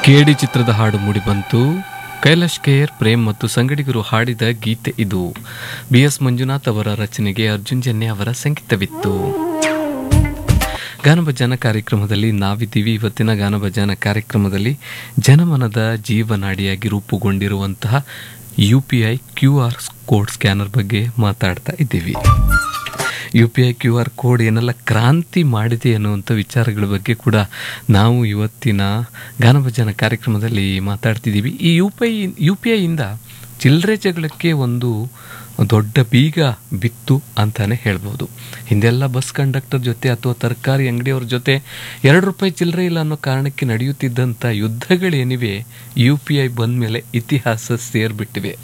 ಕೇಡಿ ಚಿತ್ರದ ಹಾಡು ಮೂಡಿಬಂತು ಕೈಲಾಶ್ ಕೇರ್ ಪ್ರೇಮ್ ಮತ್ತು ಸಂಗಡಿಗರು ಹಾಡಿದ ಗೀತೆ ಇದು ಬಿ ಎಸ್ ಮಂಜುನಾಥ್ ಅವರ ರಚನೆಗೆ ಅರ್ಜುನ್ ಜನ್ಯ ಅವರ ಸಂಗೀತವಿತ್ತು ಗಾನಭಜನ ಕಾರ್ಯಕ್ರಮದಲ್ಲಿ ನಾವಿದ್ದೀವಿ ಇವತ್ತಿನ ಗಾನಭಜನ ಕಾರ್ಯಕ್ರಮದಲ್ಲಿ ಜನಮನದ ಜೀವನಾಡಿಯಾಗಿ ರೂಪುಗೊಂಡಿರುವಂತಹ U P I Q R code scanner ಬಗ್ಗೆ ಮಾತಾಡ್ತಾ ಇದ್ದೀವಿ U P I Q R code ಏನೆಲ್ಲ ಕ್ರಾಂತಿ ಮಾಡಿದೆ ಅನ್ನುವಂಥ ವಿಚಾರಗಳ ಬಗ್ಗೆ ಕೂಡ ನಾವು ಇವತ್ತಿನ ಗಾನಭಜನ ಕಾರ್ಯಕ್ರಮದಲ್ಲಿ ಮಾತಾಡ್ತಿದ್ದೀವಿ ಈ U P I U P ಐಯಿಂದ ಚಿಲ್ಲರೆ ಜಗಳಕ್ಕೆ ಒಂದು ದೊಡ್ಡ ಬೀಗ ಬಿತ್ತು ಅಂತಾನೆ ಹೇಳ್ಬೋದು ಹಿಂದೆಲ್ಲ ಬಸ್ ಕಂಡಕ್ಟರ್ ಜೊತೆ ಅಥವಾ ತರಕಾರಿ ಅಂಗಡಿಯವ್ರ ಜೊತೆ ಎರಡು ರೂಪಾಯಿ ಚಿಲ್ಲರೆ ಇಲ್ಲ ಅನ್ನೋ ಕಾರಣಕ್ಕೆ ನಡೆಯುತ್ತಿದ್ದಂಥ ಯುದ್ಧಗಳೇನಿವೆ ಯು ಪಿ ಐ ಬಂದ ಮೇಲೆ ಇತಿಹಾಸ ಸೇರ್ಬಿಟ್ಟಿವೆ